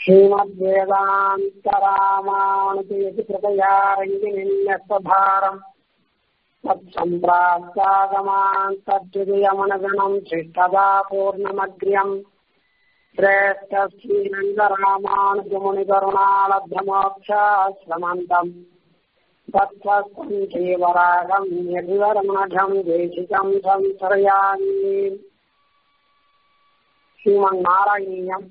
श्रीमद्वेदान्तरामानुजयति कृपया रङ्गिनिन्यस्तभारम् तत्सम्प्राप्तागमान् तद्विदयमनगणम् शिष्टदा पूर्णमग्र्यम् श्रेष्ठश्रीरङ्गरामानुजमुनिकरुणालब्धमोक्षाश्रमन्तम् तत्त्वस्तम् श्रीवरागम् निर्विवरमणघम् देशिकम् संसरयामि ஸ்ரீமன்னாராயணியம்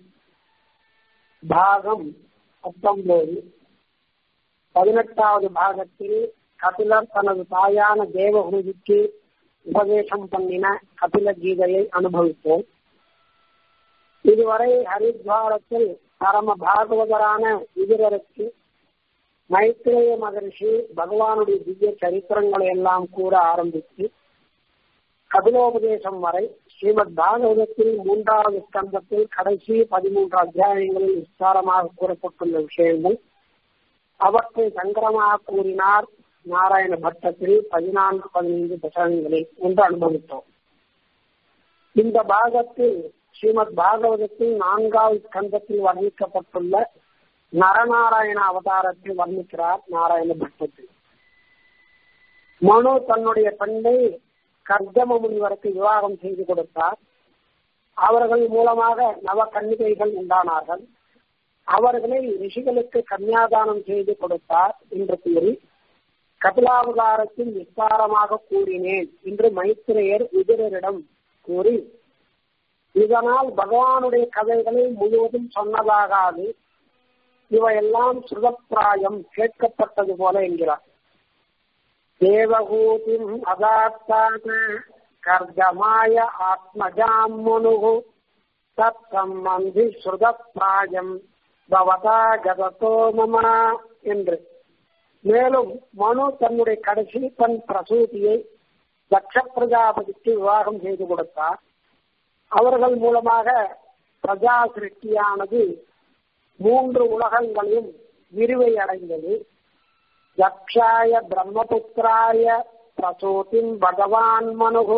பாகம் பத்தொன்பது பதினெட்டாவது பாகத்தில் கபிலர் தனது தாயான தேவகுருவிக்கு உபதேசம் பண்ணின கபில கீதையை அனுபவித்தோம் இதுவரை ஹரித்வாரத்தில் பரம பாகவதரான விதுரருக்கு மைத்ரேய மகர்ஷி பகவானுடைய திவ்ய சரித்திரங்களை எல்லாம் கூற ஆரம்பித்து கபிலோபதேசம் வரை ஸ்ரீமத் பாகவதத்தில் மூன்றாவது ஸ்கந்தத்தில் கடைசி பதிமூன்று அத்தியாயங்களில் விஸ்தாரமாக கூறப்பட்டுள்ள விஷயங்கள் அவற்றை சங்கரமாக கூறினார் நாராயண பட்டத்தில் பதினான்கு பதினைந்து தசகங்களில் என்று அனுபவித்தோம் இந்த பாகத்தில் ஸ்ரீமத் பாகவதத்தில் நான்காவது ஸ்கந்தத்தில் வர்ணிக்கப்பட்டுள்ள நரநாராயண அவதாரத்தை வர்ணிக்கிறார் நாராயண பட்டத்தில் மனு தன்னுடைய பெண்ணை கர்தம முனிவருக்கு விவாகம் செய்து கொடுத்தார் அவர்கள் மூலமாக நவ கன்னிகைகள் உண்டானார்கள் அவர்களை ரிஷிகளுக்கு கன்னியாதானம் செய்து கொடுத்தார் என்று கூறி கபிலாவதாரத்தில் விஸ்தாரமாக கூறினேன் என்று மைத்திரையர் விதுரரிடம் கூறி இதனால் பகவானுடைய கதைகளை முழுவதும் சொன்னதாகாது இவையெல்லாம் சுதப்பிராயம் கேட்கப்பட்டது போல என்கிறார் தேவகூதிம் அதாத்தான கர்கமாய ஆத்மஜாம் மனுகு தத் சம்பந்தி ஸ்ருதப்பிராயம் பவதா கதத்தோ மம என்று மேலும் மனு தன்னுடைய கடைசி தன் பிரசூதியை தக்ஷ பிரஜாபதிக்கு விவாகம் செய்து கொடுத்தார் அவர்கள் மூலமாக பிரஜா சிருஷ்டியானது மூன்று உலகங்களையும் விரிவை அடைந்தது यक्षाय ब्रह्मपुत्राय प्रसूतिम् भगवान् मनुः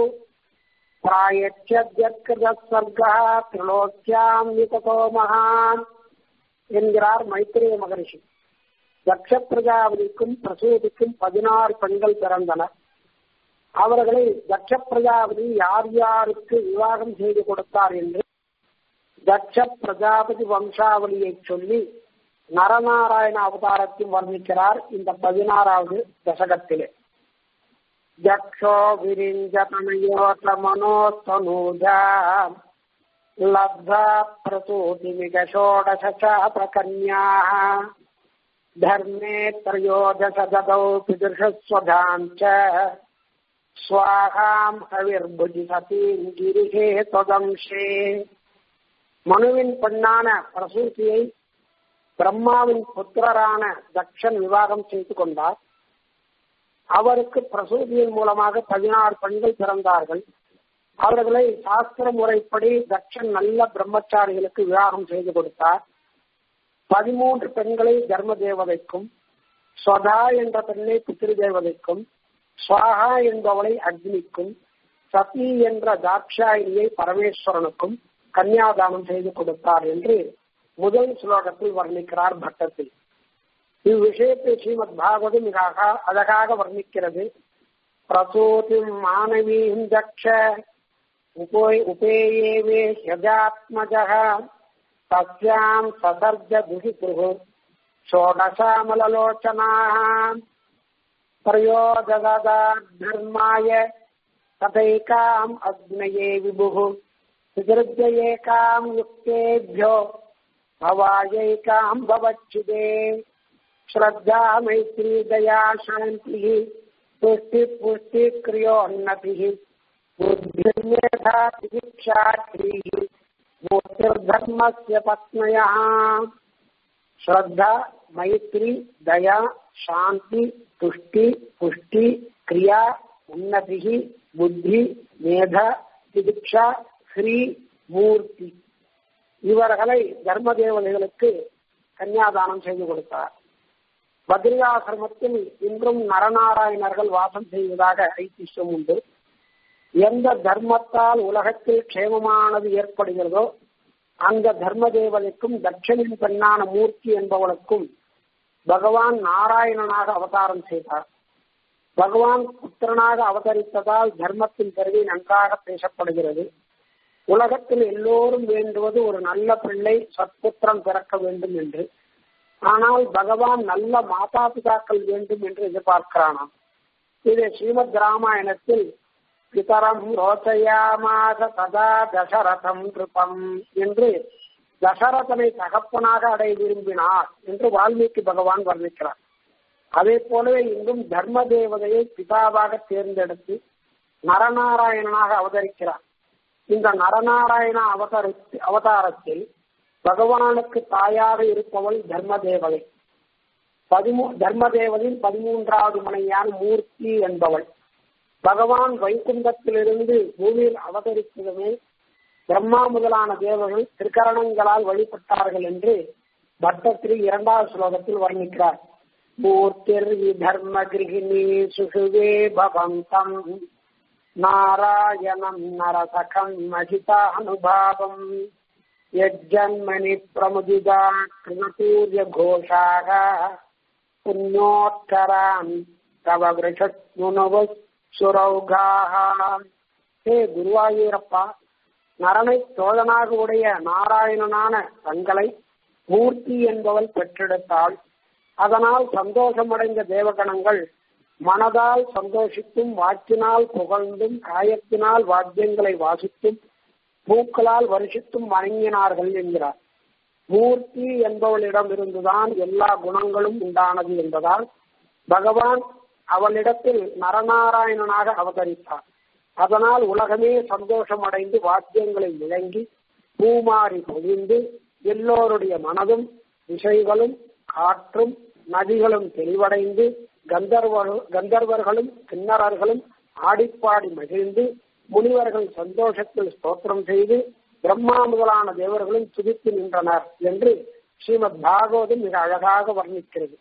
प्रायच्छद्यत्कृतसर्गः त्रिलोक्याम् विततो மகான் என்கிறார் மைத்திரேய மகரிஷி தக்ஷ பிரஜாபதிக்கும் பிரசூதிக்கும் பதினாறு பெண்கள் பிறந்தனர் அவர்களை தக்ஷ பிரஜாபதி யார் யாருக்கு விவாகம் செய்து கொடுத்தார் என்று தக்ஷ பிரஜாபதி வம்சாவளியை சொல்லி நரநாராயண அவதாரத்தில் வர்ணிக்கிறார் இந்த பதினாறாவது தசகத்திலே ஜக்ஷோ விரிஞ்சதனயோத மனோஸ்தனூஜா லப்தா பிரசூதிமிக ஷோடசாபகன்யாः धर्मे त्रयोदश ददौ पिदृशस्वधाम् च स्वाहाम् हविर्भुजिसतीम् गिरिहे त्वदंशे மனுவின் பெண்ணான பிரசூதியை பிரம்மாவின் புத்திரரான தக்ஷன் விவாகம் செய்து கொண்டார் அவருக்கு பிரசூதியின் மூலமாக பதினாறு பெண்கள் பிறந்தார்கள் அவர்களை சாஸ்திர முறைப்படி தக்ஷன் நல்ல பிரம்மச்சாரிகளுக்கு விவாகம் செய்து கொடுத்தார் பதிமூன்று பெண்களை தர்ம தேவதைக்கும் ஸ்வதா என்ற பெண்ணை பித்திரு தேவதைக்கும் சுவாகா என்பவளை அக்னிக்கும் சதி என்ற தாட்சாயினியை பரமேஸ்வரனுக்கும் கன்னியாதானம் செய்து கொடுத்தார் என்று முதல் ஸ்லோகத்தில் வர்ணிக்கிறார் பட்டத்தில் இவ்விஷயத்தை ஸ்ரீமத் பாகவதம் மிக அழகாக வர்ணிக்கிறது பிரசூதி மாணவீம் தக்ஷ உபேயேவே ஹஜாத்மஜ தஸ்யாம் சசர்ஜ துகிபுரு ஷோடசாமலலோச்சனாः பிரயோஜதாத்மாய ததைகாம் அக்னயே விபுः विदृग्य एकाम् युक्तेभ्यो भवायैकाम् भवच्छुदे श्रद्धा मैत्री दया शान्तिः पुष्टिः पुष्टिक्रियोन्नतिः बुद्धिर्मेधा तितिक्षात्रीः मूर्तिर्धर्मस्य पत्न्यः श्रद्धा मैत्री दया शान्ति तुष्टि पुष्टि क्रिया उन्नतिः बुद्धि मेध तिदिक्षा ஸ்ரீ மூர்த்தி இவர்களை தர்ம தேவதைகளுக்கு கன்னியாதானம் செய்து கொடுத்தார் பத்ரிகாசிரமத்தில் இன்றும் நரநாராயணர்கள் வாசம் செய்வதாக ஐதிஷ்யம் உண்டு எந்த தர்மத்தால் உலகத்தில் க்ஷேமமானது ஏற்படுகிறதோ அந்த தர்ம தேவதைக்கும் தட்சணின் பெண்ணான மூர்த்தி என்பவளுக்கும் பகவான் நாராயணனாக அவதாரம் செய்தார் பகவான் புத்திரனாக அவதரித்ததால் தர்மத்தின் கருவி நன்றாக பேசப்படுகிறது உலகத்தில் எல்லோரும் வேண்டுவது ஒரு நல்ல பிள்ளை சத்புத்திரம் பிறக்க வேண்டும் என்று ஆனால் பகவான் நல்ல மாதா பிதாக்கள் வேண்டும் என்று எதிர்பார்க்கிறானாம் இது ஸ்ரீமத் ராமாயணத்தில் பிதரம் ரோச்சயாமாச ததா தசரதம் கிருபம் என்று தசரதனை தகப்பனாக அடைய விரும்பினார் என்று வால்மீகி பகவான் வர்ணிக்கிறார் அதே போலவே இங்கும் தர்ம தேவதையை பிதாவாக தேர்ந்தெடுத்து நரநாராயணனாக அவதரிக்கிறார் இந்த நரநாராயண அவதரி அவதாரத்தில் பகவானுக்கு தாயாக இருப்பவள் தர்ம தேவதை பதிமூ தர்ம தேவதையின் பதிமூன்றாவது மனையான மூர்த்தி என்பவள் பகவான் வைகுண்டத்திலிருந்து பூமியில் அவதரித்ததுமே பிரம்மா முதலான தேவர்கள் திருக்கரணங்களால் வழிபட்டார்கள் என்று பட்டத்தில் இரண்டாவது ஸ்லோகத்தில் வர்ணிக்கிறார் மூர்த்திர் தர்ம கிரகிணி சுசுவே பவந்தம் நாராயணம் நரசகம் மகிதானுபாவம் यज्जन्मनि प्रमुदिदा कृतूर्य घोषाः पुण्योत्तरान् तव वृषत्मुनव சுரௌகாக ஹே குருவாயூரப்பா நரனை தோழனாக உடைய நாராயணனான தங்களை மூர்த்தி என்பவள் பெற்றெடுத்தாள் அதனால் சந்தோஷமடைந்த தேவகணங்கள் மனதால் சந்தோஷித்தும் வாக்கினால் புகழ்ந்தும் காயத்தினால் வாத்தியங்களை வாசித்தும் பூக்களால் வருஷித்தும் வணங்கினார்கள் என்கிறார் மூர்த்தி என்பவளிடம் இருந்துதான் எல்லா குணங்களும் உண்டானது என்பதால் பகவான் அவளிடத்தில் நரநாராயணனாக அவதரித்தார் அதனால் உலகமே சந்தோஷம் அடைந்து வாத்தியங்களை முழங்கி பூமாறி பொழிந்து எல்லோருடைய மனதும் திசைகளும் காற்றும் நதிகளும் தெளிவடைந்து கந்தர்வர்கள் கந்தர்வர்களும் கிண்ணறர்களும் ஆடிப்பாடி மகிழ்ந்து முனிவர்கள் சந்தோஷத்தில் ஸ்தோத்திரம் செய்து பிரம்மா முதலான தேவர்களும் துதித்து நின்றனர் என்று ஸ்ரீமத் பாகவதம் மிக அழகாக வர்ணிக்கிறது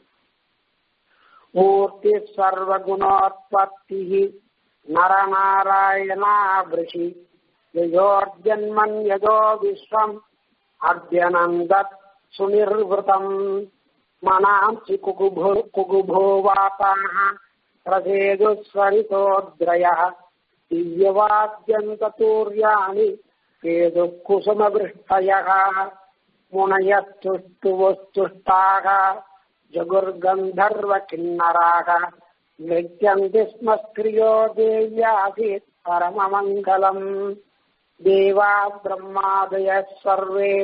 மூர்த்தி சர்வகுணோத்பத்தி நரநாராயணாபிருஷி யஜோர்ஜன்மன் யஜோ விஸ்வம் அர்த்தியனந்தத் சுனிர்வృతం மனாம்சி குகுபோ குகுபோ வாபாः प्रसेदुस्वरितोद्रयः दिव्यवाद्यन्ततूर्याणि केदुःकुसुमवृष्टयः मुनयस्तुष्टुवस्तुष्टाः जगुर्गन्धर्वकिन्नराः नृत्यन्ति स्म स्त्रियो देव्यासीत् परममङ्गलम् देवा ब्रह्मादयः सर्वे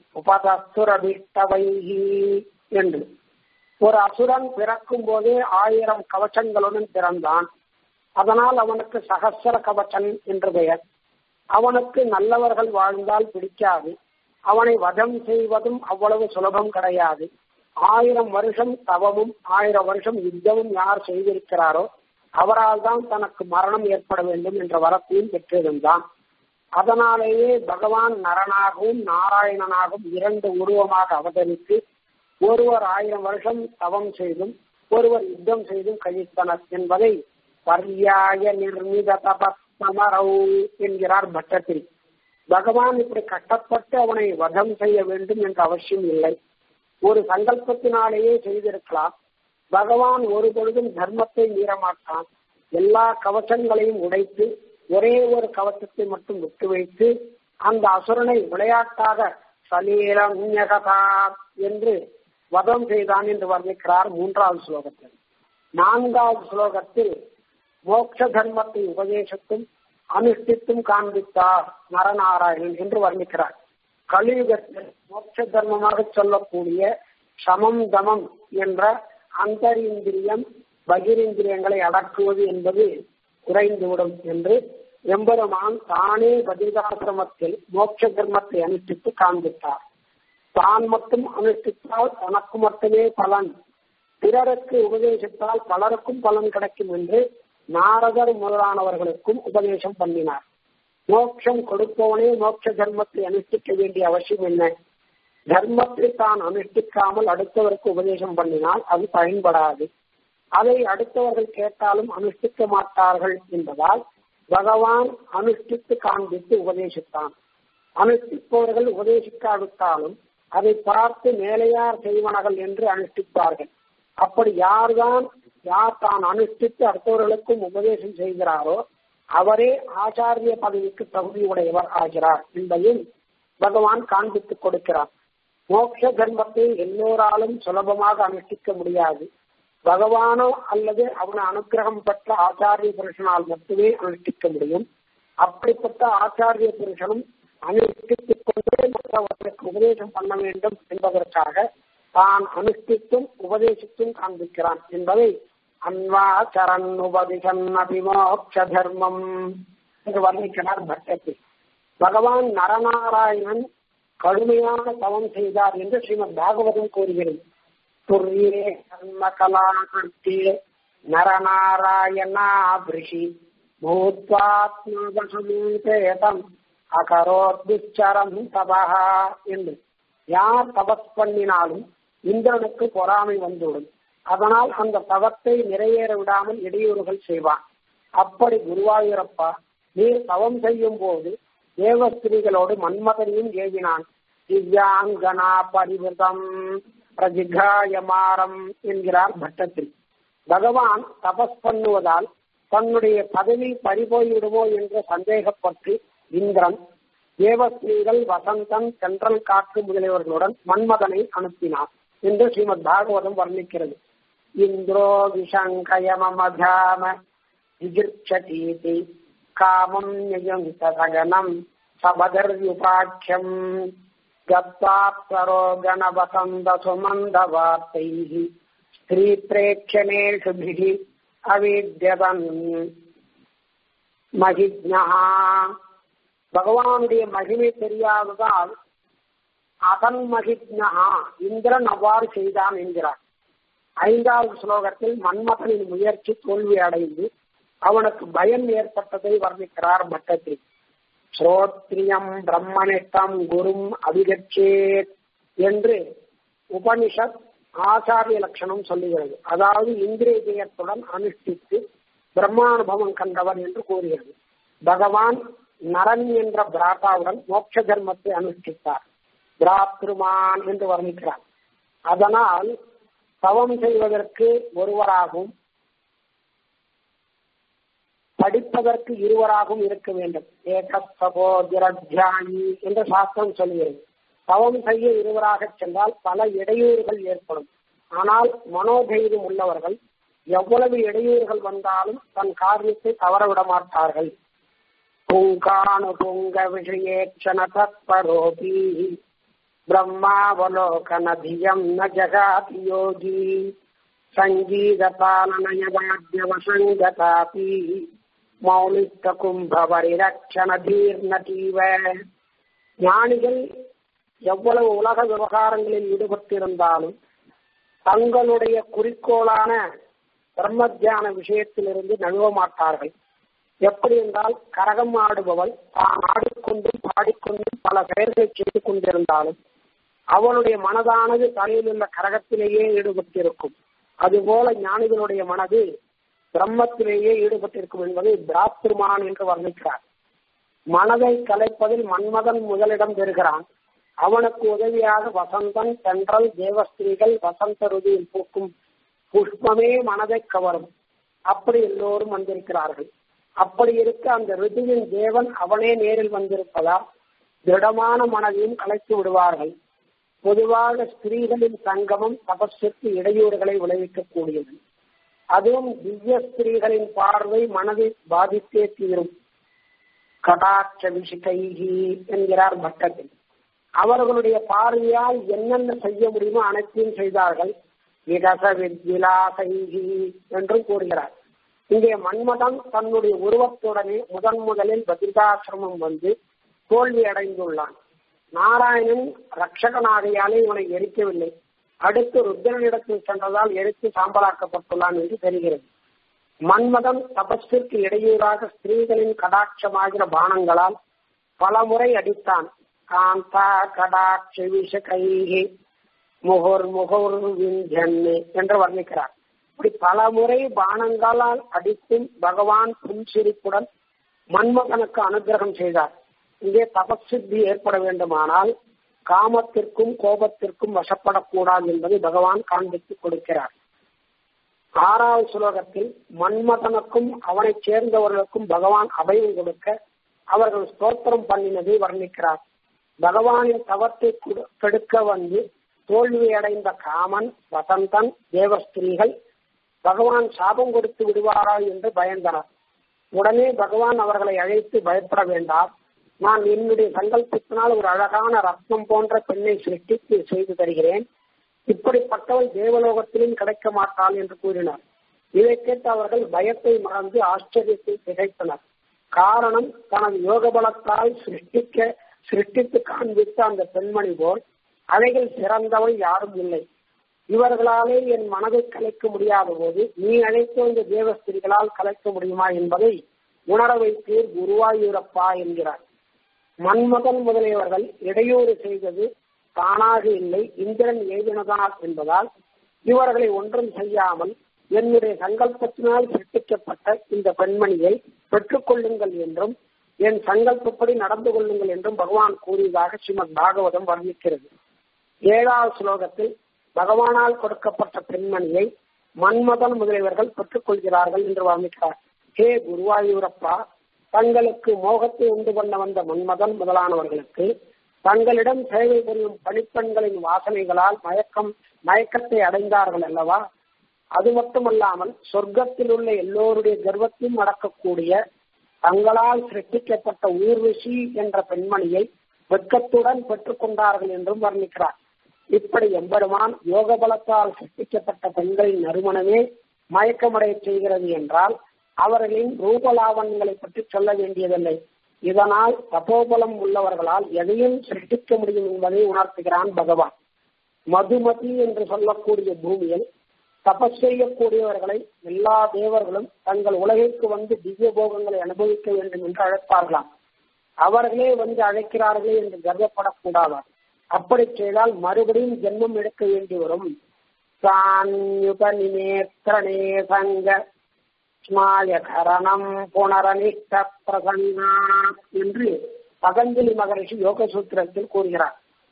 உபதஸ்துரபிஷ்டவைஹி என்று ஒரு அசுரன் பிறக்கும் போதே ஆயிரம் கவச்சங்களுடன் பிறந்தான் அதனால் அவனுக்கு சகசர கவச்சன் என்று பெயர் அவனுக்கு நல்லவர்கள் வாழ்ந்தால் பிடிக்காது அவனை வதம் செய்வதும் அவ்வளவு சுலபம் கிடையாது ஆயிரம் வருஷம் தவமும் ஆயிரம் வருஷம் யுத்தமும் யார் செய்திருக்கிறாரோ அவரால் தான் தனக்கு மரணம் ஏற்பட வேண்டும் என்ற வரத்தையும் பெற்றிருந்தான் அதனாலேயே பகவான் நரனாகவும் நாராயணனாகவும் இரண்டு உருவமாக அவதரித்து ஒருவர் ஆயிரம் வருஷம் தவம் செய்தும் ஒருவர் யுத்தம் செய்தும் கழித்தனர் என்பதை பர்யாய நிர்மித தபமரவு என்கிறார் பட்டத்தில் பகவான் இப்படி கட்டப்பட்டு அவனை வதம் செய்ய வேண்டும் என்ற அவசியம் இல்லை ஒரு சங்கல்பத்தினாலேயே செய்திருக்கலாம் பகவான் ஒரு பொழுதும் தர்மத்தை மீறமாட்டான் எல்லா கவசங்களையும் உடைத்து ஒரே ஒரு கவசத்தை மட்டும் விட்டு வைத்து அந்த அசுரனை விளையாட்டாக சலீலம் என்று வதம் செய்தான் என்று வர்ணிக்கிறார் மூன்றாவது ஸ்லோகத்தில் நான்காவது ஸ்லோகத்தில் மோட்ச தர்மத்தை உபதேசத்தும் அனுஷ்டித்தும் காண்பித்தார் நரநாராயணன் என்று வர்ணிக்கிறார் கலியுகத்தில் மோட்ச தர்மமாக சொல்லக்கூடிய சமம் தமம் என்ற அந்தரிந்திரியம் பகிரிந்திரியங்களை அடக்குவது என்பது குறைந்துவிடும் என்று எம்பெருமான் தானே பதிதாசிரமத்தில் மோட்ச தர்மத்தை அனுஷ்டித்து காண்பித்தார் தான் மட்டும் அனுஷ்டித்தால் தனக்கு மட்டுமே பலன் பிறருக்கு உபதேசித்தால் பலருக்கும் பலன் கிடைக்கும் என்று நாரதர் முதலானவர்களுக்கும் உபதேசம் பண்ணினார் மோட்சம் கொடுப்பவனே மோட்ச தர்மத்தை அனுஷ்டிக்க வேண்டிய அவசியம் என்ன தர்மத்தை தான் அனுஷ்டிக்காமல் அடுத்தவருக்கு உபதேசம் பண்ணினால் அது பயன்படாது அதை அடுத்தவர்கள் கேட்டாலும் அனுஷ்டிக்க மாட்டார்கள் என்பதால் பகவான் அனுஷ்டித்து காண்பித்து உபதேசித்தான் அனுஷ்டிப்பவர்கள் உபதேசிக்காவிட்டாலும் அதை பார்த்து மேலையார் செய்வனர்கள் என்று அனுஷ்டிப்பார்கள் அப்படி யார்தான் யார் தான் அனுஷ்டித்து அடுத்தவர்களுக்கும் உபதேசம் செய்கிறாரோ அவரே ஆச்சாரிய பதவிக்கு தகுதியுடையவர் ஆகிறார் என்பதையும் பகவான் காண்பித்துக் கொடுக்கிறார் மோட்ச தர்மத்தை எல்லோராலும் சுலபமாக அனுஷ்டிக்க முடியாது பகவானோ அல்லது அவன் அனுகிரகம் பெற்ற ஆச்சாரிய புருஷனால் மட்டுமே அனுஷ்டிக்க முடியும் அப்படிப்பட்ட ஆச்சாரிய புருஷனும் அனுஷ்டித்துக் கொண்டே மற்றவர்களுக்கு உபதேசம் பண்ண வேண்டும் என்பதற்காக தான் அனுஷ்டித்தும் உபதேசித்தும் காண்பிக்கிறான் என்பதை அன்வாச்சரன் உபதிசன் அபிமோக்ஷ தர்மம் என்று வர்ணிக்கிறார் பட்டத்தில் பகவான் நரநாராயணன் கடுமையான தவம் செய்தார் என்று ஸ்ரீமத் பாகவதம் கூறுகிறது துர்யே கர்ம கலாகர்த்தே நரநாராயணாபிருஷி பூத்வாத்மசமூபேதம் அகரோத் துச்சரம் தபஹா என்று யார் தபஸ் பண்ணினாலும் இந்திரனுக்கு பொறாமை வந்துவிடும் அதனால் அந்த தவத்தை நிறைவேற விடாமல் இடையூறுகள் செய்வான் அப்படி குருவாயூரப்பா நீர் தவம் செய்யும் போது தேவஸ்திரீகளோடு மன்மதனையும் ஏவினான் திவ்யாங்கனா பரிவிருதம் பிரஜிகாயமாரம் என்கிறார் பட்டத்தில் பகவான் தபஸ் பண்ணுவதால் தன்னுடைய பதவி பறிபோய்விடுமோ என்று சந்தேகப்பட்டு இந்திரன் தேவஸ்திரீகள் வசந்தன் சென்றல் காற்று முதலியவர்களுடன் மன்மதனை அனுப்பினார் என்று ஸ்ரீமத் பாகவதம் வர்ணிக்கிறது இந்திரோ விஷங்கயமமதாம விஜிர்ச்சதீதி காமம் நியமிதகனம் சபதர்யுபாட்சியம் கத்வாப்சரோ கணவசந்த சுமந்த வார்த்தைः ஸ்திரீ பிரேட்சணேஷுபிः அவித்யதன் மகிஜ்ஞா பகவானுடைய மகிமை தெரியாததால் அதன் மகிஜ்ஞா இந்திரன் அவ்வாறு செய்தான் என்கிறார் ஐந்தாவது ஸ்லோகத்தில் மன்மதனின் முயற்சி தோல்வி அடைந்து அவனுக்கு பயம் ஏற்பட்டதை வர்ணிக்கிறார் பட்டத்தில் ஸ்ரோத்ரியம் பிரம்மனிஷ்டம் குரும் அபிகச்சேத் என்று உபனிஷத் ஆச்சாரிய லட்சணம் சொல்லுகிறது அதாவது இந்திரிய ஜெயத்துடன் அனுஷ்டித்து பிரம்மானுபவம் கண்டவர் என்று கூறுகிறது பகவான் நரன் என்ற பிராட்டாவுடன் மோட்ச தர்மத்தை அனுஷ்டித்தார் பிராத்ருமான் என்று வர்ணிக்கிறார் அதனால் தவம் செய்வதற்கு ஒருவராகவும் படிப்பதற்கு இருவராகவும் இருக்க வேண்டும் ஏகப்போதிரத்தியாயி என்று சாஸ்திரம் சொல்கிறது தவம் செய்ய இருவராக சென்றால் பல இடையூறுகள் ஏற்படும் ஆனால் மனோதைரியம் உள்ளவர்கள் எவ்வளவு இடையூறுகள் வந்தாலும் தன் காரியத்தை தவறவிட மாட்டார்கள் புங்கானு புங்க விஷயேட்சண தத்பரோபி பிரம்மாவலோகனதியம் ந ஜகாதி யோகி சங்கீதபாலனயவாத்யவசங்கதாபி மௌலிக்க கும்பவரிரட்சண தீர்ணதீவ ஞானிகள் எவ்வளவு உலக விவகாரங்களில் ஈடுபட்டிருந்தாலும் தங்களுடைய குறிக்கோளான பிரம்ம தியான விஷயத்திலிருந்து நழுவ மாட்டார்கள் எப்படி என்றால் கரகம் ஆடுபவள் தான் ஆடிக்கொண்டும் பாடிக்கொண்டும் பல செயல்களை செய்து கொண்டிருந்தாலும் அவளுடைய மனதானது தலையில் உள்ள கரகத்திலேயே ஈடுபட்டிருக்கும் அதுபோல ஞானிகளுடைய மனது பிரம்மத்திலேயே ஈடுபட்டிருக்கும் என்பதை பிராத்ருமான் என்று வர்ணிக்கிறார் மனதை கலைப்பதில் மன்மதன் முதலிடம் பெறுகிறான் அவனுக்கு உதவியாக வசந்தன் தென்றல் தேவஸ்திரீகள் வசந்த ருதியில் பூக்கும் புஷ்பமே மனதை கவரும் அப்படி எல்லோரும் வந்திருக்கிறார்கள் அப்படி இருக்க அந்த ருதுவின் தேவன் அவனே நேரில் வந்திருப்பதால் திடமான மனதையும் கலைத்து விடுவார்கள் பொதுவாக ஸ்திரீகளின் சங்கமம் தபஸிற்கு இடையூறுகளை விளைவிக்கக்கூடியது அதுவும் திவ்ய ஸ்திரீகளின் பார்வை மனதை பாதித்தே தீரும் கடாட்ச விஷிகைகி என்கிறார் பட்டத்தில் அவர்களுடைய பார்வையால் என்னென்ன செய்ய முடியுமோ அனைத்தையும் செய்தார்கள் விகச வித்விலாசைகி என்றும் கூறுகிறார் இங்கே மன்மதன் தன்னுடைய உருவத்துடனே முதன் முதலில் பத்ரிகாசிரமம் வந்து தோல்வி அடைந்துள்ளான் நாராயணன் ரட்சகனாகையாலே இவனை எரிக்கவில்லை அடுத்து ருத்ரனிடத்தில் சென்றதால் எரித்து சாம்பலாக்கப்பட்டுள்ளான் என்று தெரிகிறது மன்மதன் தபஸிற்கு இடையூறாக ஸ்திரீகளின் கடாட்சமாகிற பானங்களால் பல முறை அடித்தான் காந்தா கடாட்ச விஷகைகி முகோர் முகோர் விஞ்சன்னு என்று வர்ணிக்கிறார் இப்படி பல முறை பானங்களால் அடித்தும் பகவான் புன்சிரிப்புடன் மன்மகனுக்கு அனுகிரகம் செய்தார் இங்கே தபசித்தி ஏற்பட வேண்டுமானால் காமத்திற்கும் கோபத்திற்கும் வசப்படக்கூடாது என்பதை பகவான் காண்பித்து கொடுக்கிறார் ஆறாவது ஸ்லோகத்தில் மன்மதனுக்கும் அவனை சேர்ந்தவர்களுக்கும் பகவான் அபயம் கொடுக்க அவர்கள் ஸ்தோத்திரம் பண்ணினதை வர்ணிக்கிறார் பகவானின் தவத்தை கெடுக்க வந்து தோல்வி அடைந்த காமன் வசந்தன் தேவஸ்திரீகள் பகவான் சாபம் கொடுத்து விடுவாரா என்று பயந்தனர் உடனே பகவான் அவர்களை அழைத்து பயப்பட வேண்டாம் நான் என்னுடைய சங்கல்பத்தினால் ஒரு அழகான ரத்னம் போன்ற பெண்ணை சிருஷ்டித்து செய்து தருகிறேன் இப்படிப்பட்டவள் தேவலோகத்திலும் கிடைக்க மாட்டாள் என்று கூறினார் இதை கேட்டு அவர்கள் பயத்தை மறந்து ஆச்சரியத்தை திகைத்தனர் காரணம் தனது யோக பலத்தால் சிருஷ்டிக்க சிருஷ்டித்து காண்பித்த அந்த பெண்மணி போல் அவைகள் சிறந்தவள் யாரும் இல்லை இவர்களாலே என் மனதை கலைக்க முடியாத போது நீ அழைத்த இந்த தேவஸ்திரிகளால் கலைக்க முடியுமா என்பதை உணர வைத்தீர் குருவாயூரப்பா என்கிறார் மன்மதன் முதலியவர்கள் இடையூறு செய்தது தானாக இல்லை இந்திரன் ஏவினதால் என்பதால் இவர்களை ஒன்றும் செய்யாமல் என்னுடைய சங்கல்பத்தினால் சிருஷ்டிக்கப்பட்ட இந்த பெண்மணியை பெற்றுக்கொள்ளுங்கள் என்றும் என் சங்கல்பப்படி நடந்து கொள்ளுங்கள் என்றும் பகவான் கூறியதாக ஸ்ரீமத் பாகவதம் வர்ணிக்கிறது ஏழாவது ஸ்லோகத்தில் பகவானால் கொடுக்கப்பட்ட பெண்மணியை மன்மதன் முதலியவர்கள் பெற்றுக் கொள்கிறார்கள் என்று வர்ணிக்கிறார் ஹே குருவாயூரப்பா தங்களுக்கு மோகத்தை உண்டு பண்ண வந்த மன்மதன் முதலானவர்களுக்கு தங்களிடம் சேவை புரியும் பணிப்பெண்களின் வாசனைகளால் மயக்கம் மயக்கத்தை அடைந்தார்கள் அல்லவா அது மட்டுமல்லாமல் சொர்க்கத்தில் உள்ள எல்லோருடைய கர்வத்தையும் அடக்கக்கூடிய தங்களால் சிருஷ்டிக்கப்பட்ட ஊர்வசி என்ற பெண்மணியை வெட்கத்துடன் பெற்றுக் கொண்டார்கள் என்றும் வர்ணிக்கிறார் இப்படி எம்பெருமான் யோக பலத்தால் சிருஷ்டிக்கப்பட்ட பெண்களின் நறுமணமே மயக்கமடைய செய்கிறது என்றால் அவர்களின் ரூபலாவண்யங்களை பற்றி சொல்ல வேண்டியதில்லை இதனால் தபோபலம் உள்ளவர்களால் எதையும் சிருஷ்டிக்க முடியும் என்பதை உணர்த்துகிறான் பகவான் மதுமதி என்று சொல்லக்கூடிய பூமியில் தபஸ் செய்யக்கூடியவர்களை எல்லா தேவர்களும் தங்கள் உலகிற்கு வந்து திவ்ய போகங்களை அனுபவிக்க வேண்டும் என்று அழைப்பார்களாம் அவர்களே வந்து அழைக்கிறார்களே என்று கர்வப்படக்கூடாதா அப்படி செய்தால் மறுபடியும் ஜென்மம் எடுக்க வேண்டி வரும் சான்யுபநிமேத்திரணே சங்க ஸ்மாயகரணம் புனரனிஷ்ட பிரசன்னா என்று பதஞ்சலி மகரிஷி யோக சூத்திரத்தில் கூறுகிறார்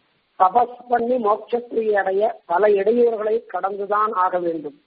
தபஸ் பண்ணி மோட்சத்தை அடைய பல இடையூறுகளை கடந்துதான் ஆக வேண்டும்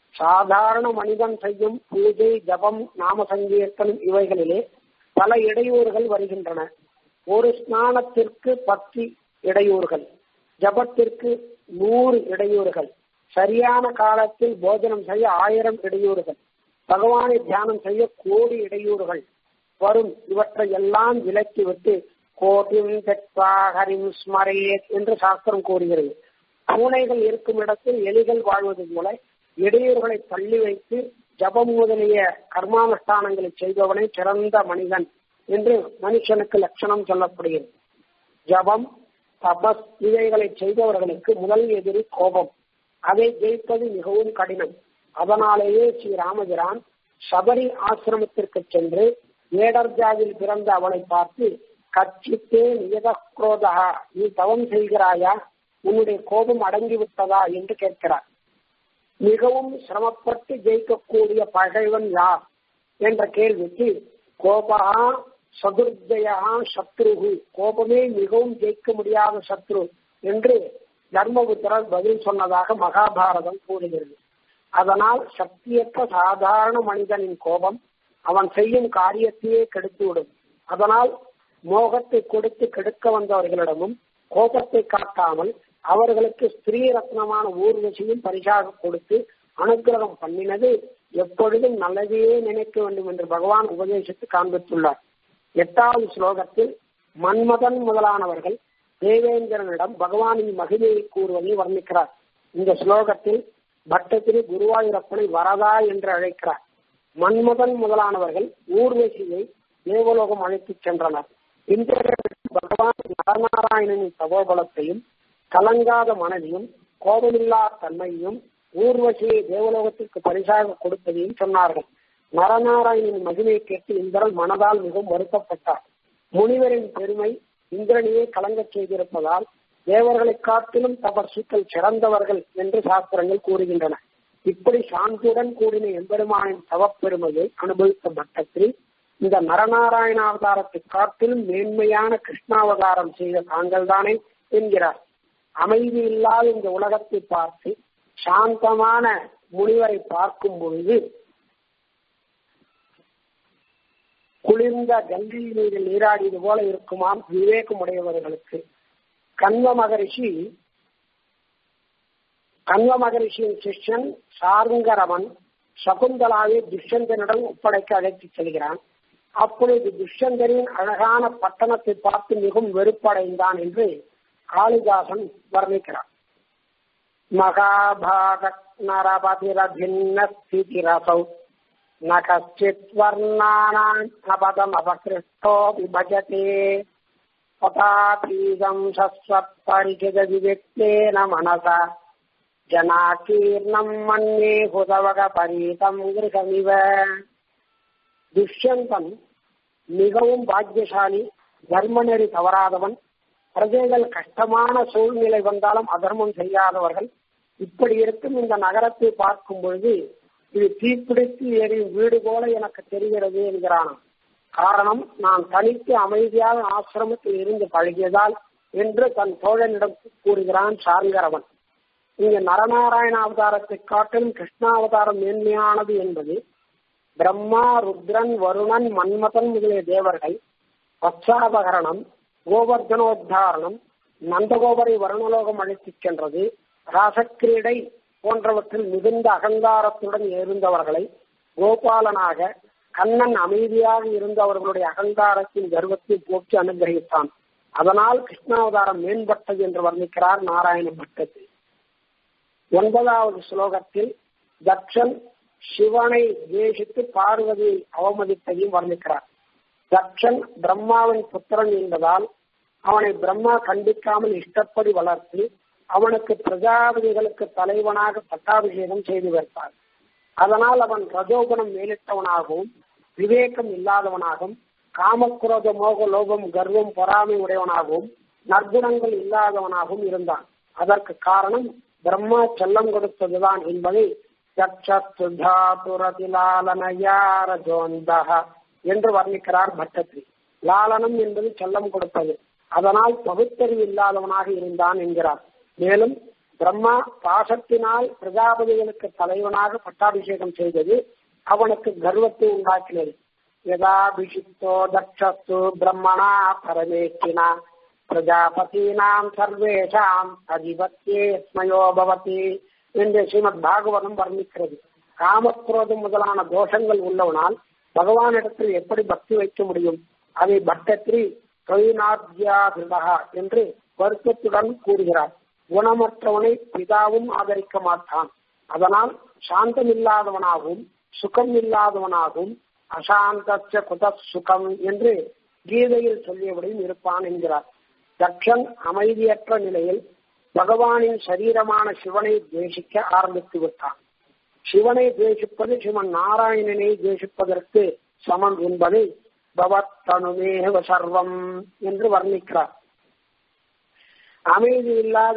சாதாரண மனிதன் செய்யும் பூஜை ஜபம் நாம சங்கீர்த்தனம் இவைகளிலே பல இடையூறுகள் வருகின்றன ஒரு ஸ்நானத்திற்கு பத்து இடையூறுகள் ஜபத்திற்கு நூறு இடையூறுகள் சரியான காலத்தில் போஜனம் செய்ய ஆயிரம் இடையூறுகள் பகவானை தியானம் செய்ய கோடி இடையூறுகள் வரும் இவற்றை எல்லாம் விலக்கிவிட்டு கோட்டிம் தெத்வா ஹரிம் ஸ்மரேத் என்று சாஸ்திரம் கூறுகிறது பூனைகள் இருக்கும் இடத்தில் எலிகள் வாழ்வது போல இடையூறுகளை தள்ளி வைத்து ஜபம் முதலிய கர்மானுஷ்டானங்களை செய்பவனே சிறந்த மனிதன் என்று மனுஷனுக்கு லட்சணம் சொல்லப்படுகிறது ஜபம் தபஸ் இவைகளை செய்பவர்களுக்கு முதல் எதிரி கோபம் அதை ஜெயிப்பது மிகவும் கடினம் அதனாலேயே ஸ்ரீ ராமபிரான் சபரி ஆசிரமத்திற்கு சென்று ஏடர்ஜாவில் பிறந்த அவளை பார்த்து கட்சித்தே நியதக்ரோதா நீ தவம் செய்கிறாயா உன்னுடைய கோபம் அடங்கிவிட்டதா என்று கேட்கிறார் மிகவும் சிரமப்பட்டு ஜெயிக்கக்கூடிய பகைவன் யார் என்ற கேள்விக்கு கோபா சதுர்ஜயா சத்ருகு கோபமே மிகவும் ஜெயிக்க முடியாத சத்ரு என்று தர்மபுத்திரர் பதில் சொன்னதாக மகாபாரதம் கூறுகிறது அதனால் சக்தியற்ற சாதாரண மனிதனின் கோபம் அவன் செய்யும் காரியத்தையே கெடுத்துவிடும் அதனால் மோகத்தை கொடுத்து கெடுக்க வந்தவர்களிடமும் கோபத்தை காட்டாமல் அவர்களுக்கு ஸ்திரீ ரத்னமான ஊர்வசியும் பரிசாக கொடுத்து அனுகிரகம் பண்ணினது எப்பொழுதும் நல்லதையே நினைக்க வேண்டும் என்று பகவான் உபதேசித்து காண்பித்துள்ளார் எட்டாவது ஸ்லோகத்தில் மன்மதன் முதலானவர்கள் தேவேந்திரனிடம் பகவானின் மகிமையை கூறுவதை வர்ணிக்கிறார் இந்த ஸ்லோகத்தில் பட்டத்திரி குருவாயூரப்பனை வரதா என்று அழைக்கிறார் மன்மதன் முதலானவர்கள் ஊர்வசியை தேவலோகம் அழைத்துச் சென்றனர் இந்த பகவான் நரநாராயணனின் சகோபலத்தையும் கலங்காத மனதையும் கோபமில்லா தன்மையையும் ஊர்வசியை தேவலோகத்திற்கு பரிசாக கொடுப்பதையும் சொன்னார்கள் நரநாராயணனின் மகிமையை கேட்டு இந்திரன் மனதால் மிகவும் வருத்தப்பட்டார் முனிவரின் பெருமை இந்திரனையே கலங்கச் செய்திருப்பதால் தேவர்களை காட்டிலும் தபர்சுக்கள் சிறந்தவர்கள் என்று சாஸ்திரங்கள் கூறுகின்றன இப்படி சாந்தியுடன் கூடின எம்பெருமானின் தவப்பெருமையை அனுபவித்த பட்டத்தில் இந்த நரநாராயண அவதாரத்தை காட்டிலும் மேன்மையான கிருஷ்ணாவதாரம் செய்த தாங்கள் தானே என்கிறார் அமைதி இல்லாத இந்த உலகத்தை பார்த்து சாந்தமான முனிவரை பார்க்கும் பொழுது குளிர்ந்த கங்கை நீரில் நீராடியது போல இருக்குமாம் விவேகமுடையவர்களுக்கு கண்வ மகரிஷி கண்வ மகரிஷியின் சிஷ்யன் சாருங்கரவன் சகுந்தலாவை துஷ்யந்தனிடம் ஒப்படைக்க அழைத்துச் செல்கிறான் அப்பொழுது துஷ்யந்தரின் அழகான பட்டணத்தை பார்த்து மிகவும் வெறுப்படைந்தான் என்று காளிதாசன் வர்ணிக்கிறார் மகாபாக நரபதிரபின்ன ஸ்திதிரசௌ न कश्चित् वर्णानाम् अपदम् अपकृष्टो विभजते तथापीदम् शश्वत्परिचितविव्यक्तेन मनसा ஜனாகீர்ணம் மன்னே புதவக பரீதம் கிருகமிவ துஷ்யந்தன் மிகவும் பாக்கியசாலி தர்மநெறி தவறாதவன் பிரஜைகள் கஷ்டமான சூழ்நிலை வந்தாலும் அதர்மம் செய்யாதவர்கள் இப்படி இருக்கும் இந்த நகரத்தை பார்க்கும் பொழுது இது தீப்பிடித்து எரியும் வீடு போல எனக்கு தெரிகிறது என்கிறான் காரணம் நான் தனித்து அமைதியாக ஆசிரமத்தில் இருந்து பழகியதால் என்று தன் தோழனிடம் கூறுகிறான் சார்கரவன் இங்க நரநாராயண அவதாரத்தை காட்டிலும் கிருஷ்ணாவதாரம் மேன்மையானது என்பது பிரம்மா ருத்ரன் வருணன் மன்மதன் முதலிய தேவர்கள் வத்சாபகரணம் கோவர்தனோத்தாரணம் நந்தகோபரை வருணலோகம் அழைத்துச் சென்றது ராசக்கிரீடை போன்றவற்றில் மிகுந்த அகங்காரத்துடன் இருந்தவர்களை கோபாலனாக கண்ணன் அமைதியாக இருந்தவர்களுடைய அகங்காரத்தின் கர்வத்தை போக்கி அனுகிரகித்தான் அதனால் கிருஷ்ணாவதாரம் மேம்பட்டது என்று வர்ணிக்கிறார் நாராயண பட்டத்தில் ஒன்பதாவது ஸ்லோகத்தில் தக்ஷன் சிவனை தேசித்து பார்வதியை அவமதித்ததையும் வர்ணிக்கிறார் தக்ஷன் பிரம்மாவின் புத்திரன் என்பதால் அவனை பிரம்மா கண்டிக்காமல் இஷ்டப்படி வளர்த்து அவனுக்கு பிரஜாபதிகளுக்கு தலைவனாக பட்டாபிஷேகம் செய்து வைத்தார் அதனால் அவன் ரஜோகுணம் மேலிட்டவனாகவும் விவேகம் இல்லாதவனாகவும் காமக்குரோத மோக லோபம் கர்வம் பொறாமை உடையவனாகவும் நற்குணங்கள் இல்லாதவனாகவும் இருந்தான் அதற்கு காரணம் பிரம்மா செல்லம் கொடுத்ததுதான் என்பதை என்று வர்ணிக்கிறார் பட்டத்திரி லாலனம் என்பது செல்லம் கொடுப்பது அதனால் பகுத்தறிவு இல்லாதவனாக இருந்தான் என்கிறார் மேலும் பிரம்மா பாசத்தினால் பிரஜாபதிகளுக்கு தலைவனாக பட்டாபிஷேகம் செய்தது அவனுக்கு கர்வத்தை உண்டாக்கினது யதாபிஷிக்தோ தக்ஷஸ்து பிரம்மணா பரமேஷ்டினா பிரஜாபதீனாம் சர்வேஷாம் அதிபத்தியே ஸ்மயோ பவதி என்று ஸ்ரீமத் பாகவதம் வர்ணிக்கிறது காமக்ரோதம் முதலான தோஷங்கள் உள்ளவனால் பகவானிடத்தில் எப்படி பக்தி வைக்க முடியும் அதை பட்டத்திரி தொழிலாத்யாகிருதா என்று வருத்தத்துடன் கூறுகிறார் குணமற்றவனை பிதாவும் ஆதரிக்க மாட்டான் அதனால் சாந்தமில்லாதவனாகவும் சுகம் இல்லாதவனாகவும் அசாந்தச்ச குத சுகம் என்று கீதையில் சொல்லியபடியும் இருப்பான் என்கிறார் தக்ஷன் அமைதியற்ற நிலையில் பகவானின் சரீரமான சிவனை தேசிக்க ஆரம்பித்து விட்டான் சிவனை தேசிப்பது சிவன் நாராயணனை தேசிப்பதற்கு சமம் என்பதை பவத்தனுமேவ சர்வம் என்று வர்ணிக்கிறார் அமைதி இல்லாத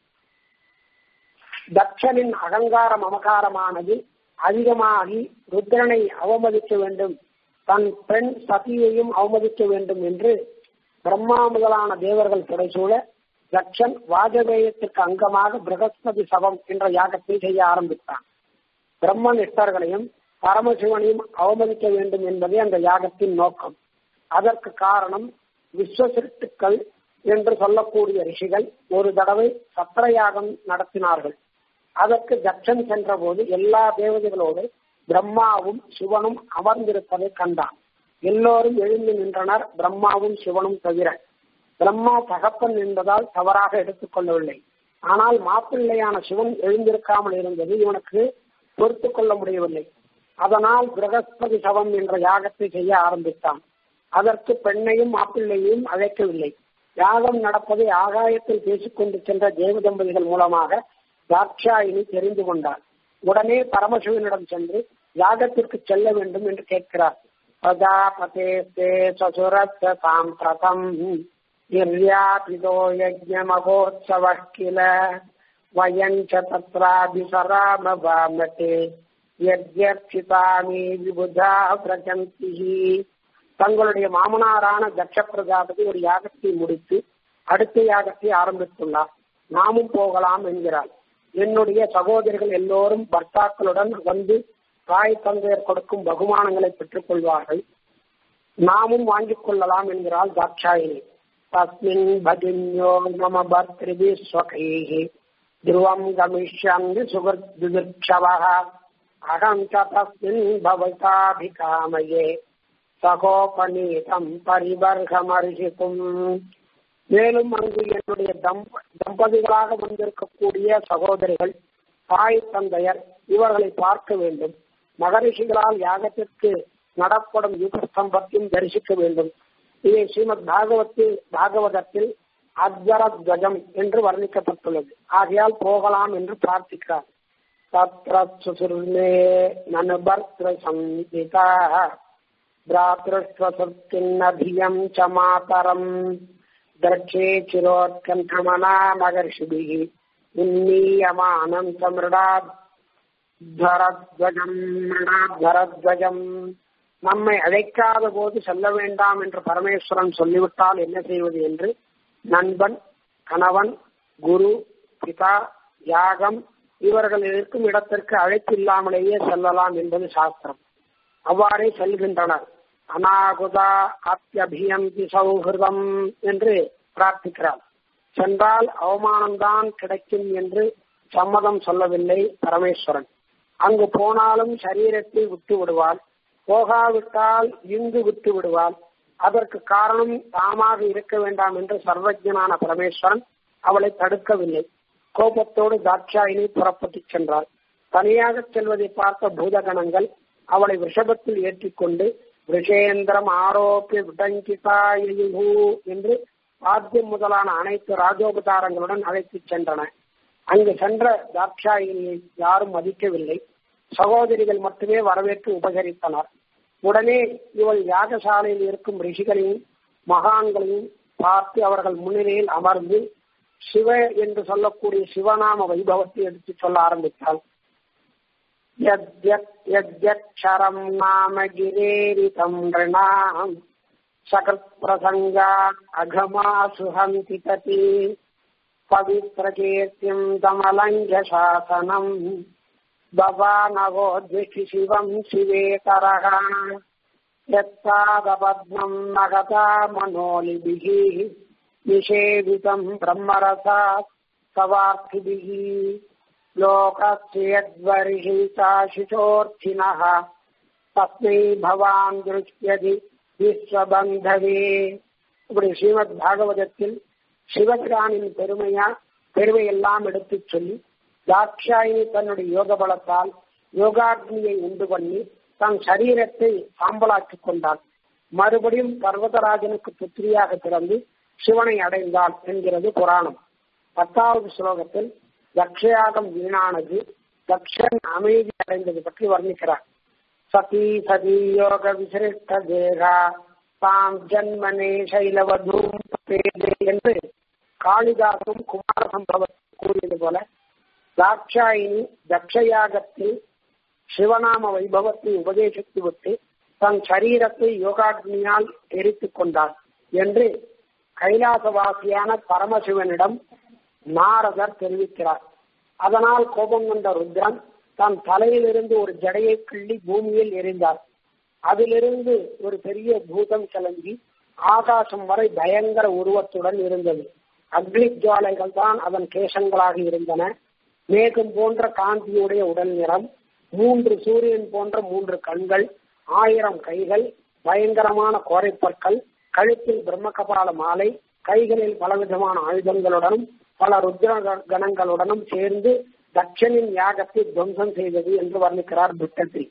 தட்சனின் அகங்கார மமகாரமானது அதிகமாகி ருத்ரனை அவமதிக்க வேண்டும் தன் பெண் சதியையும் அவமதிக்க வேண்டும் என்று பிரம்மா முதலான தேவர்கள் புடைசூழ தட்சன் வாஜபேயத்திற்கு அங்கமாக பிரகஸ்பதி சவம் என்ற யாகத்தை செய்ய ஆரம்பித்தான் பிரம்ம நிஷ்டர்களையும் பரமசிவனையும் அவமதிக்க வேண்டும் என்பதே அந்த யாகத்தின் நோக்கம் அதற்கு காரணம் விஸ்வசிருட்டுக்கள் என்று சொல்லக்கூடிய ரிஷிகள் ஒரு தடவை சத்திரயாகம் நடத்தினார்கள் அதற்கு தட்சன் சென்றபோது எல்லா தேவதைகளோடு பிரம்மாவும் சிவனும் அமர்ந்திருப்பதை கண்டான் எல்லோரும் எழுந்து நின்றனர் பிரம்மாவும் சிவனும் தவிர பிரம்மா தகப்பன் என்பதால் தவறாக எடுத்துக்கொள்ளவில்லை ஆனால் மாப்பிள்ளையான சிவன் எழுந்திருக்காமல் இருந்தது இவனுக்கு பொறுத்து கொள்ள முடியவில்லை அதனால் பிரகஸ்பதி சவம் என்ற யாகத்தை செய்ய ஆரம்பித்தான் அதற்கு பெண்ணையும் மாப்பிள்ளையையும் அழைக்கவில்லை யாகம் நடப்பதை ஆகாயத்தில் பேசிக்கொண்டு சென்ற தேவ தம்பதிகள் மூலமாக தாட்சாயினி தெரிந்து கொண்டார் உடனே பரமசிவனிடம் சென்று யாகத்திற்கு செல்ல வேண்டும் என்று கேட்கிறார் பிரஜாபதே தே சசுரத்த சாம்பிரதம் நிர்யாபிதோ யஜ்ஞமகோத்சவ கில வயஞ்ச தத்ராபிசராம பாமதே யர்ச்சிதாமி விபுதா பிரஜந்தி தங்களுடைய மாமனாரான தட்ச பிரஜாபதி ஒரு யாகத்தை முடித்து அடுத்த யாகத்தை ஆரம்பித்துள்ளார் நாமும் போகலாம் என்கிறார் என்னுடைய சகோதரிகள் எல்லோரும் பர்த்தாக்களுடன் வந்து தாய் தந்தையர் கொடுக்கும் பகுமானங்களை பெற்றுக் கொள்வார்கள் நாமும் வாங்கிக் கொள்ளலாம் என்கிறாள் தாட்சாயினி தஸ்மின் பகின்யோ மம பர்திருவி ஸ்வகைः ध्रुवम् गमिष्यन्ति सुहृद्विवृक्षवः अहम् च तस्मिन् भवताभिकामये சகோபநீதம் பரிவர்கமர்ஹிக்கும் மேலும் அங்கு என்னுடைய தம்ப தம்பதிகளாக வந்திருக்கக்கூடிய சகோதரிகள் தாய் தந்தையர் இவர்களை பார்க்க வேண்டும் மகரிஷிகளால் யாகத்திற்கு நடப்படும் யுகஸ்தம்பத்தையும் தரிசிக்க வேண்டும் இதை ஸ்ரீமத் பாகவத்தில் பாகவதத்தில் அத்வரத்வஜம் என்று வர்ணிக்கப்பட்டுள்ளது ஆகையால் போகலாம் என்று பிரார்த்திக்கிறார் தத்ர சுசுர்மே நனுபர்த்திர சம்ஹிதா भ्रातृष्वसुर्किन्नभियम् च मातरम् द्रक्षे चिरोत्कण्ठमना मगर्षिभिः उन्नीयमानम् च मृडाध्वरध्वजम् मृडाध्वரத்வஜம் நம்மை அழைக்காத போது செல்ல வேண்டாம் என்று பரமேஸ்வரன் சொல்லிவிட்டால் என்ன செய்வது என்று நண்பன் கணவன் குரு பிதா யாகம் இவர்கள் இருக்கும் இடத்திற்கு அழைப்பு இல்லாமலேயே செல்லலாம் என்பது சாஸ்திரம் அவ்வாறே செல்கின்றனர் அநாகுதா அத்தியபியந்தி சௌஹிருதம் என்று பிரார்த்திக்கிறார் சென்றால் அவமானம்தான் கிடைக்கும் என்று சம்மதம் சொல்லவில்லை பரமேஸ்வரன் அங்கு போனாலும் சரீரத்தை விட்டு விடுவாள் போகாவிட்டால் இங்கு விட்டு விடுவாள் அதற்கு காரணம் தாமாக இருக்க வேண்டாம் என்று சர்வஜனான பரமேஸ்வரன் அவளை தடுக்கவில்லை கோபத்தோடு தாட்சாயினி புறப்பட்டு சென்றாள் தனியாக செல்வதை பார்த்த பூதகணங்கள் அவளை விஷபத்தில் ஏற்றிக்கொண்டு விஷேந்திரம் ஆரோப்பிய விடங்கிதாயு என்று ஆத்தியம் முதலான அனைத்து ராஜோபதாரங்களுடன் அழைத்துச் சென்றன அங்கு சென்ற தாட்சாயினியை யாரும் மதிக்கவில்லை சகோதரிகள் மட்டுமே வரவேற்று உபகரித்தனர் உடனே இவள் யாகசாலையில் இருக்கும் ரிஷிகளையும் மகான்களையும் பார்த்து அவர்கள் முன்னிலையில் அமர்ந்து சிவ என்று சொல்லக்கூடிய சிவநாம வைபவத்தை எடுத்து சொல்ல ஆரம்பித்தாள் यद्यक्षरम् नाम गिरेरितम् नृणाम् सकृत्प्रसङ्गात् अघमासु हन्ति तति पवित्रकीर्तिम् दमलङ्घ्य शासनम् भवानवोद्विषि शिवम् शिवेतरः यत्तादपद्मम् नगता मनोलिभिः निषेवितम् ब्रह्मरसा सवार्थिभिः लोकस्य यद्वर्हिताशिशोऽर्थिनः தஸ்மை பவான் திருஷ்யதி விஸ்வபந்தவே இப்படி ஸ்ரீமத் பாகவதத்தில் சிவபிரானின் பெருமையா பெருமையெல்லாம் எடுத்துச் சொல்லி தாட்சாயினி தன்னுடைய யோக பலத்தால் யோகாக்னியை உண்டு பண்ணி தன் சரீரத்தை சாம்பலாக்கிக் கொண்டாள் மறுபடியும் பர்வதராஜனுக்கு புத்திரியாக பிறந்து சிவனை அடைந்தாள் என்கிறது புராணம் பத்தாவது ஸ்லோகத்தில் தக்ஷயாகம் வீணானது தக்ஷன் அமைதி அடைந்தது பற்றி வர்ணிக்கிறார் சதி சதி யோக விசிருஷ்ட தேகா தாம் ஜன்மனே சைலவதூம் என்று காளிதாசும் குமார சம்பவம் கூறியது போல தாட்சாயினி தக்ஷயாகத்தில் சிவநாம வைபவத்தை உபதேசித்து விட்டு தன் சரீரத்தை யோகாக்னியால் எரித்துக் கொண்டார் என்று கைலாசவாசியான பரமசிவனிடம் நாரதர் தெரிவிக்கிறார் அதனால் கோபம் கொண்ட ருத்ரன் தன் தலையிலிருந்து ஒரு ஜடையை கிள்ளி பூமியில் எரிந்தார் அதிலிருந்து ஒரு பெரிய பூதம் கிளம்பி ஆகாசம் வரை பயங்கர உருவத்துடன் இருந்தது அக்னி ஜுவாலைகள் தான் அதன் கேசங்களாக இருந்தன மேகம் போன்ற காந்தியுடைய உடல் நிறம் மூன்று சூரியன் போன்ற மூன்று கண்கள் ஆயிரம் கைகள் பயங்கரமான கோரைப்பற்கள் கழுத்தில் பிரம்ம கபால மாலை கைகளில் பலவிதமான ஆயுதங்களுடனும் பல ருத்ர கணங்களுடனும் சேர்ந்து தட்சனின் யாகத்தை துவம்சம் செய்தது என்று வர்ணிக்கிறார் புத்தத்தில்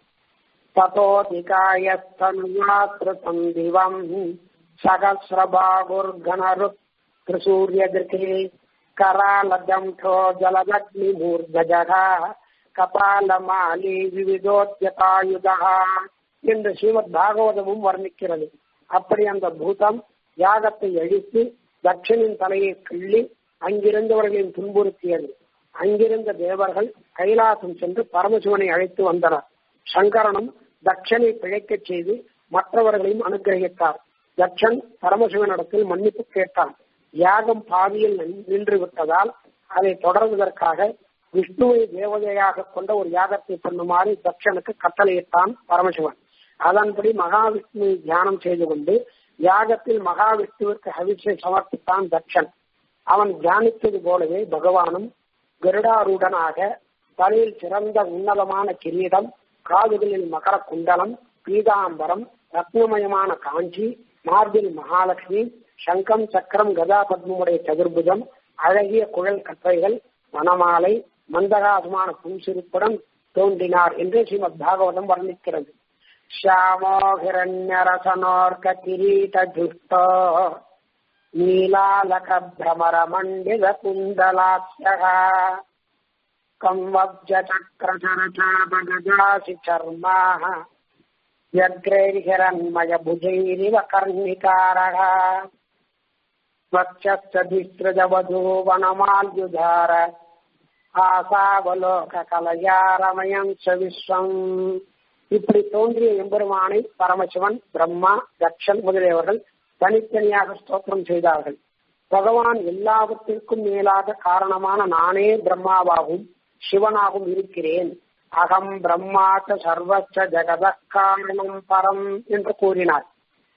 ததோதிகாயஸ்தன்யாத்ருதம் திவம் சகசிரபாகுர்கணரு திரிசூரியதிருக்கே கராலஜம்டோ ஜலதக்னி மூர்தஜகா கபாலமாலி விவிதோத்யதாயுதா என்று ஸ்ரீமத் பாகவதமும் வர்ணிக்கிறது அப்படி அந்த பூதம் யாகத்தை அழித்து தட்சனின் தலையை கிள்ளி அங்கிருந்தவர்களின் துன்புறுத்தியது அங்கிருந்த தேவர்கள் கைலாசம் சென்று பரமசிவனை அழைத்து வந்தனர் சங்கரனும் தட்சனை பிழைக்கச் செய்து மற்றவர்களையும் அனுகிரகித்தார் தட்சன் பரமசிவனிடத்தில் மன்னிப்பு கேட்டான் யாகம் பாதியில் நின்று விட்டதால் அதை தொடர்வதற்காக விஷ்ணுவை தேவதையாக கொண்ட ஒரு யாகத்தை பண்ணுமாறு தட்சனுக்கு கட்டளையிட்டான் பரமசிவன் அதன்படி மகாவிஷ்ணுவை தியானம் செய்து கொண்டு யாகத்தில் மகாவிஷ்ணுவிற்கு ஹவிஷை சமர்ப்பித்தான் தட்சன் அவன் தியானித்தது போலவே பகவானும் கருடாருடனாக தலையில் சிறந்த உன்னதமான கிரீடம் காதுகளில் மகர குண்டலம் பீதாம்பரம் ரத்னமயமான காஞ்சி மார்பில் மகாலட்சுமி சங்கம் சக்கரம் கதா பத்மமுடைய சதுர்புஜம் அழகிய குழல் கற்றைகள் வனமாலை மந்தகாசமான புன்சிரிப்புடன் தோன்றினார் என்று ஸ்ரீமத் பாகவதம் வர்ணிக்கிறது ஷாமோ ஹிரண்யரசனோர்க கிரீட ஜுஷ்டோ நீலாலக பிரமர மண்டித குண்டலாட்சக கம்வப்ஜ சக்கரசரசாபகஜாசி சர்மாः व्यग्रैर्हिरण्मय भुजैरिव कर्णिकारः स्वच्छस्तभिसृजवधूवनमाल्युधार ஆசாவலோக கலையாரமயம் விஸ்வம் இப்படி தோன்றிய எம்பெருமானை பரமசிவன் பிரம்மா தக்ஷன் முதலியவர்கள் தனித்தனியாக ஸ்தோத்திரம் செய்தார்கள் பகவான் எல்லாவற்றிற்கும் மேலாக காரணமான நானே பிரம்மாவாகவும் சிவனாகவும் இருக்கிறேன் அகம் பிரம்மாச்ச சர்வச்ச ஜெகத காரணம் பரம் என்று கூறினார்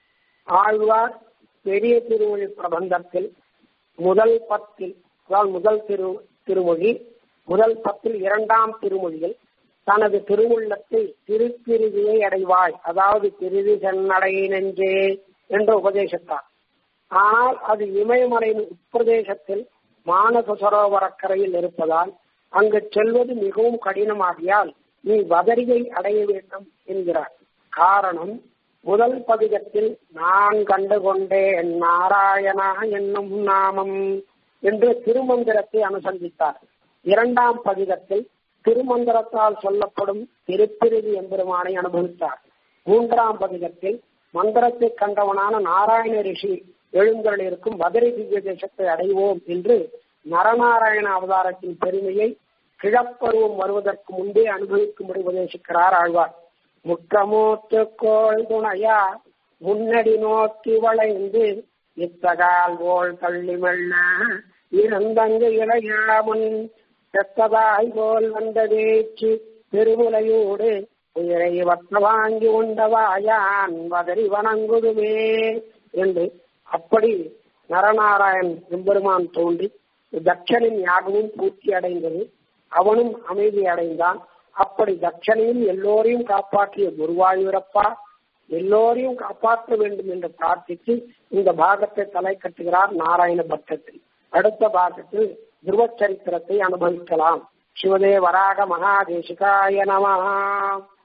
ஆழ்வார் பெரிய திருமொழி பிரபந்தத்தில் முதல் பத்தில் அதாவது முதல் திரு திருமொழி முதல் பத்தில் இரண்டாம் திருமொழியில் தனது திருவுள்ளத்தை திருப்பிரிதியை அடைவாய் அதாவது பிரிதி சென்னடை நெஞ்சே என்று உபதேசித்தார் ஆனால் அது இமயமலையின் உட்பிரதேசத்தில் மானச சரோவரக்கரையில் இருப்பதால் அங்கு செல்வது மிகவும் கடினமாகியால் நீ வதரியை அடைய வேண்டும் என்கிறார் காரணம் முதல் பதிகத்தில் நான் கண்டுகொண்டேன் நாராயணா என்னும் நாமம் என்று திருமந்திரத்தை அனுசந்தித்தார் இரண்டாம் பதிகத்தில் திருமந்திரத்தால் சொல்லப்படும் திருப்பிரிதி எம்பெருமானை அனுபவித்தார் மூன்றாம் பதிகத்தில் மந்திரத்தை கண்டவனான நாராயண ரிஷி எழுந்தருள் இருக்கும் மதுரை திவ்ய தேசத்தை அடைவோம் என்று நரநாராயண அவதாரத்தின் பெருமையை கிழப்பருவம் வருவதற்கு முன்பே அனுபவிக்கும்படி உபதேசிக்கிறார் ஆழ்வார் முற்றமூத்து கோள் துணையா முன்னடி நோக்கி வளைந்து இத்தகால் போல் தள்ளி மெல்ல இருந்தங்கு இளையாமுன் செத்ததாய் போல் வந்ததேச்சு பெருமுலையோடு உயிரை வற்ற வாங்கி உண்டவாயான் வதறி வணங்குதுமே என்று அப்படி நரநாராயண் எம்பெருமான் தோன்றி தட்சனின் யாகமும் பூர்த்தி அடைந்தது அவனும் அமைதி அடைந்தான் அப்படி தட்சணையும் எல்லோரையும் காப்பாற்றிய குருவாயூரப்பா எல்லோரையும் காப்பாற்ற வேண்டும் என்று பிரார்த்தித்து இந்த பாகத்தை தலை கட்டுகிறார் நாராயண பட்டத்தில் அடுத்த பாகத்தில் துருவச்சரித்திரத்தை அனுபவிக்கலாம் சிவதே வராக மகாதேசிகாய நம